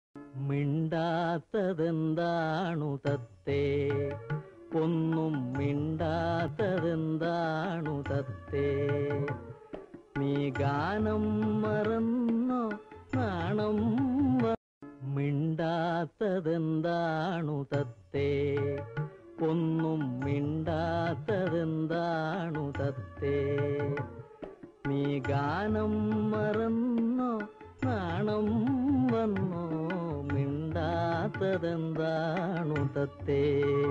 മിണ്ടാത്തതെന്താണു തത്തേ ഒന്നും മിണ്ടാത്തതെന്താണു തത്തേ നീ ഗാനം മറന്നോ നാണം വ- മിണ്ടാത്തതെന്താണു തത്തേ ഒന്നും മിണ്ടാത്തതെന്താണു തത്തേ നീ ഗാനം മറന്നോ നാണം വന്നോ മിണ്ടാത്തതെന്താണു തത്തേ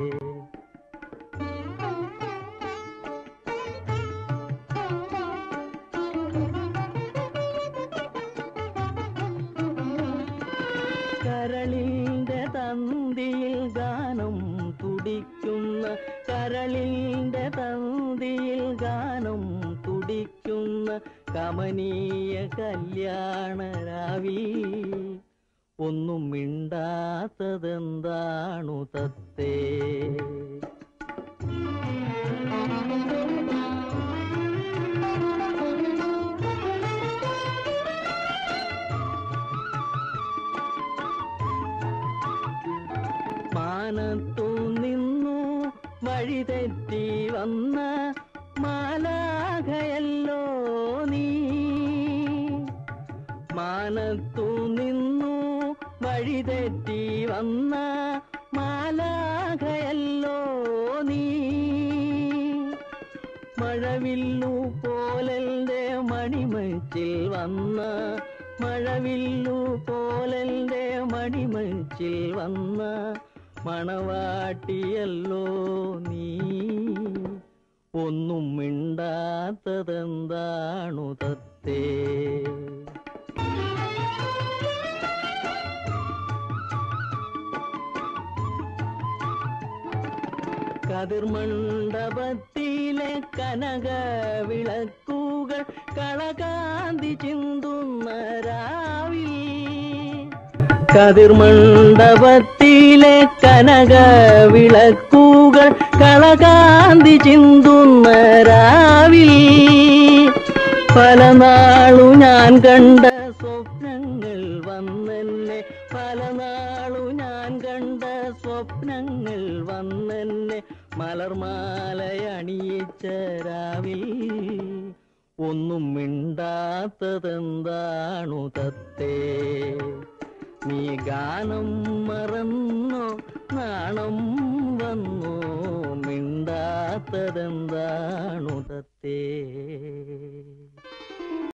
കരളിന്റെ തന്തിയിൽ ഗാനം തുടിക്കുന്ന കരളിന്റെ തന്തിയിൽ ഗാനം തുടിക്കുന്ന കമനീയ കല്യാണരാവി ഒന്നും മിണ്ടാത്തതെന്താണു തത്തേ മാനത്തു നിന്നു വഴിതെറ്റി വന്ന മാലാഖയല്ലോ നീ മാനത്തു നിന്നു വഴിതെറ്റി വന്ന മാലാഖയല്ലോ നീ മഴവില്ലു പോലെന്റെ മണിമച്ചിൽ വന്ന മഴവില്ലു പോലെന്റെ മണിമച്ചിൽ വന്ന മണവാട്ടിയല്ലോ നീ ഒന്നും മിണ്ടാത്തതെന്താണു തത്തേ കതിർമണ്ഡപത്തിലെ കനക വിളക്കുകൾ കളകാന്തി ചിന്തുന്ന രാവിൽ കതിർമണ്ഡപത്തിലെ കനക വിളക്കുകൾ കളകാന്തി ചിന്തുന്ന രാവിൽ പല നാളു ഞാൻ കണ്ട സ്വപ്നങ്ങൾ വന്നെന്നെ പല നാളു ഞാൻ കണ്ട സ്വപ്നങ്ങൾ വന്നെന്നെ മലർമാലയണിയിച്ച രാവിൽ ഒന്നും മിണ്ടാത്തതെന്താണു തത്തേ നീ ഗാനം മറന്നോ നാണം വന്നോ മിണ്ടാത്തതെന്താണു തത്തേ